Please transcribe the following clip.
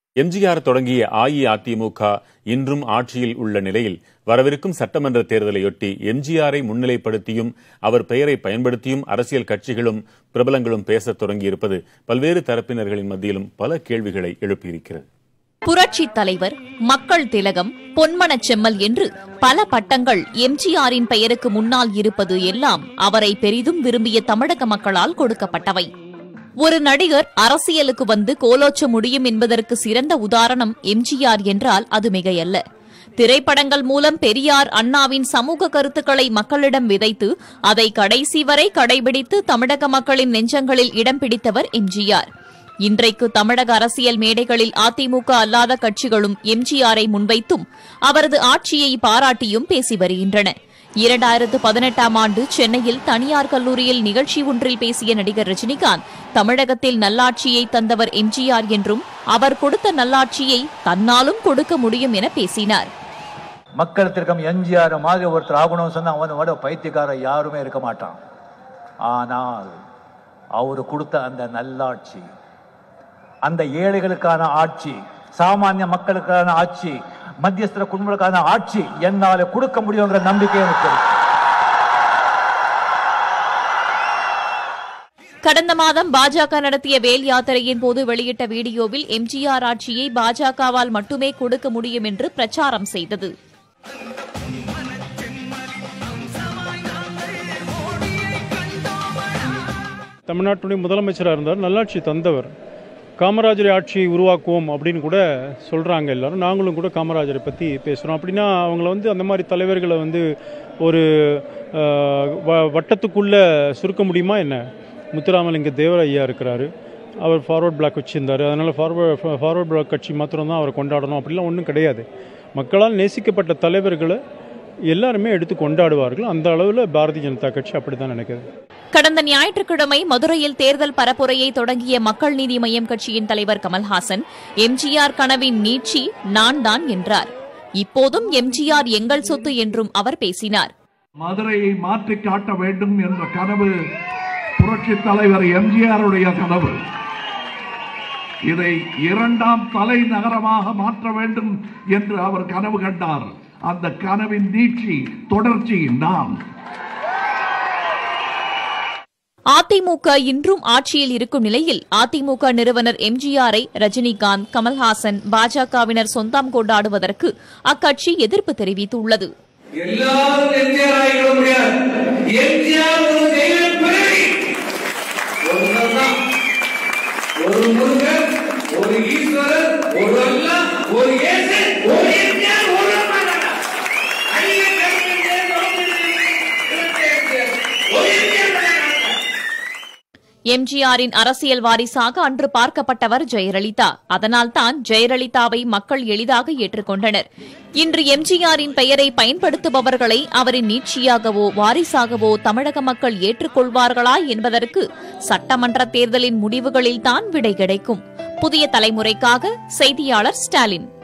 எம்ஜிஆர் தொடங்கிய அஇஅதிமுக இன்றும் ஆட்சியில் உள்ள நிலையில் வரவிருக்கும் சட்டமன்ற தேர்தலையொட்டி எம்ஜிஆரை முன்னிலைப்படுத்தியும் அவர் பெயரை பயன்படுத்தியும் அரசியல் கட்சிகளும் பிரபலங்களும் பேசத் தொடங்கியிருப்பது பல்வேறு தரப்பினர்களின் மத்தியிலும் பல கேள்விகளை எழுப்பியிருக்கிறது புரட்சித் தலைவர் மக்கள் திலகம் பொன்மனச் செம்மல் என்று பல பட்டங்கள் எம்ஜிஆரின் பெயருக்கு முன்னால் இருப்பது எல்லாம் அவரை பெரிதும் விரும்பிய தமிழக மக்களால் கொடுக்கப்பட்டவை ஒரு நடிகர் அரசியலுக்கு வந்து கோலோச்ச முடியும் என்பதற்கு சிறந்த உதாரணம் எம்ஜிஆர் என்றால் அது மிகையல்ல திரைப்படங்கள் மூலம் பெரியார் அண்ணாவின் சமூக கருத்துக்களை மக்களிடம் விதைத்து அதை கடைசி வரை கடைபிடித்து தமிழக மக்களின் நெஞ்சங்களில் இடம் பிடித்தவர் எம்ஜிஆர் இன்றைக்கு தமிழக அரசியல் மேடைகளில் அதிமுக அல்லாத கட்சிகளும் எம்ஜிஆரை முன்வைத்தும் அவரது ஆட்சியை பாராட்டியும் பேசி வருகின்றன இரண்டாயிரத்து பதினெட்டாம் ஆண்டு சென்னையில் தனியார் கல்லூரியில் நிகழ்ச்சி ஒன்றில் பேசிய நடிகர் ரஜினிகாந்த் தமிழகத்தில் நல்லாட்சியை தந்தவர் எம்ஜிஆர் என்றும் அவர் கொடுத்த நல்லாட்சியை தன்னாலும் கொடுக்க முடியும் என பேசினார் மக்கள் திருக்கம் எம்ஜிஆர் மாதிரி ஒருத்தர் ஆகணும்னு சொன்னா அவனோட பைத்தியக்காரன் யாருமே இருக்க மாட்டான் ஆனால் அவர் கொடுத்த அந்த நல்லாட்சி அந்த ஏழைகளுக்கான ஆட்சி சாமானிய மக்களுக்கான ஆட்சி மத்தியஸ்தர குடும்பங்களுக்கான ஆட்சி என்னால கொடுக்க முடியுங்கிற நம்பிக்கை எனக்கு இருக்கு. கடந்த மாதம் பாஜக நடத்திய வேல் யாத்திரையின் போது வெளியிட்ட வீடியோவில் எம்ஜிஆர் ஆட்சியை பாஜகவால் மட்டுமே கொடுக்க முடியும் என்று பிரச்சாரம் செய்தது தமிழ்நாட்டுடைய முதலமைச்சராக இருந்தார் நல்லாட்சி தந்தவர் காமராஜர் ஆட்சியை உருவாக்குவோம் அப்படின்னு கூட சொல்கிறாங்க எல்லாரும் நாங்களும் கூட காமராஜரை பற்றி பேசுகிறோம் அப்படின்னா அவங்கள வந்து அந்த மாதிரி தலைவர்களை வந்து ஒரு அஹ், வ- வட்டத்துக்குள்ளே சுருக்க முடியுமா என்ன முத்துராமலிங்க தேவர் ஐயா இருக்கிறாரு அவர் ஃபார்வர்ட் பிளாக் வச்சுருந்தார் அதனால் ஃபார்வர்ட் ஃபார்வர்ட் பிளாக் கட்சி மாத்திரம் தான் அவரை கொண்டாடணும் அப்படிலாம் ஒன்றும் கிடையாது மக்களால் நேசிக்கப்பட்ட தலைவர்களை எல்லாருமே எடுத்து கொண்டாடுவார்கள் அந்த அளவில் பாரதிய ஜனதா கட்சி அப்படி தான் நினைக்குது கடந்த ஞாயிற்றுக்கிழமை மதுரையில் தேர்தல் பரப்புரையை தொடங்கிய மக்கள் நீதி மய்யம் கட்சியின் தலைவர் கமல்ஹாசன் எம்ஜிஆர் கனவின் நீட்சி நான் தான் என்றார் இப்போதும் எம்ஜிஆர் எங்கள் சொத்து என்றும் அவர் பேசினார் மதுரையை மாற்றி காட்ட வேண்டும் என்ற கனவு புரட்சி தலைவர் எம்ஜிஆருடைய கனவு இதை இரண்டாம் தலைநகரமாக மாற்ற வேண்டும் என்று அவர் கனவு கண்டார் அந்த கனவின் நீட்சி தொடர்ச்சி நாம் அதிமுக இன்றும் ஆட்சியில் இருக்கும் நிலையில் அதிமுக நிறுவனர் எம்ஜிஆரை ரஜினிகாந்த் கமல்ஹாசன் பாஜகவினர் சொந்தம் கொண்டாடுவதற்கு அக்கட்சி எதிர்ப்பு தெரிவித்துள்ளது எல்லாரும் எம்ஜிஆர் ஆகிவிட முடியாது எம்ஜிஆர் ஒரு தெய்வ பிறவி ஒருவர் தான் ஒரு முருகன் ஒரு ஈஸ்வரர் ஒரு அல்லா ஒரு இயேசு ஒரு எம்ஜிஆர் ஒரு மாட்டாங்க அழிய கருத்து ஒரு எம்ஜிஆர் கிடையாது. எம்ஜிஆரின் அரசியல் வாரிசாக அன்று பார்க்கப்பட்டவர் ஜெயலலிதா அதனால்தான் ஜெயலலிதாவை மக்கள் எளிதாக ஏற்றுக்கொண்டனர் இன்று எம்ஜிஆரின் பெயரை பயன்படுத்துபவர்களை அவரின் நீட்சியாகவோ வாரிசாகவோ தமிழக மக்கள் ஏற்றுக்கொள்வார்களா என்பதற்கு சட்டமன்ற தேர்தலின் முடிவுகளில்தான் விடை கிடைக்கும் புதிய தலைமுறைக்காக செய்தியாளர் ஸ்டாலின்